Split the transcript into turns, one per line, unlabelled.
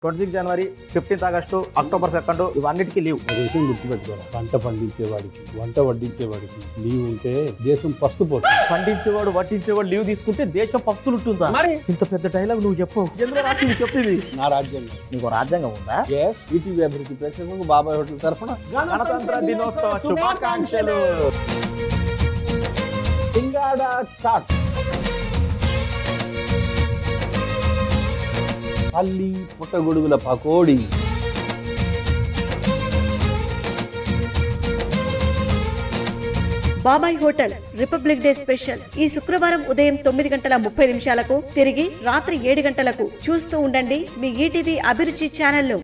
twenty six జనవరి fifteenth August October second ఇవన్నిటికీ leave
ఒక విషయం గుర్తుపెట్టుకోవాలి పంట పండించేవాడికి వంట వడ్డించేవాడికి లీవ్ ఉంటే దేశం పస్తుపోతుంది
పండించేవాడు వడ్డించేవాడు లీవ్ తీసుకుంటే దేశం పస్తులుంటుందా
మరి
ఇంత పెద్ద డైలాగ్ నువ్వు చెప్పు ఎందుకు రాసింది చెప్పింది
నా రాజ్యాంగం
నీకు రాజ్యాంగం ఉందా
ఎస్ ఈటీవీ అభివృద్ధి ప్రేక్షకులకు బాబాయ్ హోటల్ తరఫున
గణతంత్ర దినోత్సవ శుభాకాంక్షలు
సింగాడ చాట్ పల్లి పుట్టగొడుగుల పకోడీ
బాబాయ్ హోటల్ రిపబ్లిక్ డే స్పెషల్ ఈ శుక్రవారం ఉదయం తొమ్మిది గంటల ముప్పై నిమిషాలకు తిరిగి రాత్రి ఏడు గంటలకు చూస్తూ ఉండండి మీ ఈటీవీ అభిరుచి ఛానల్లో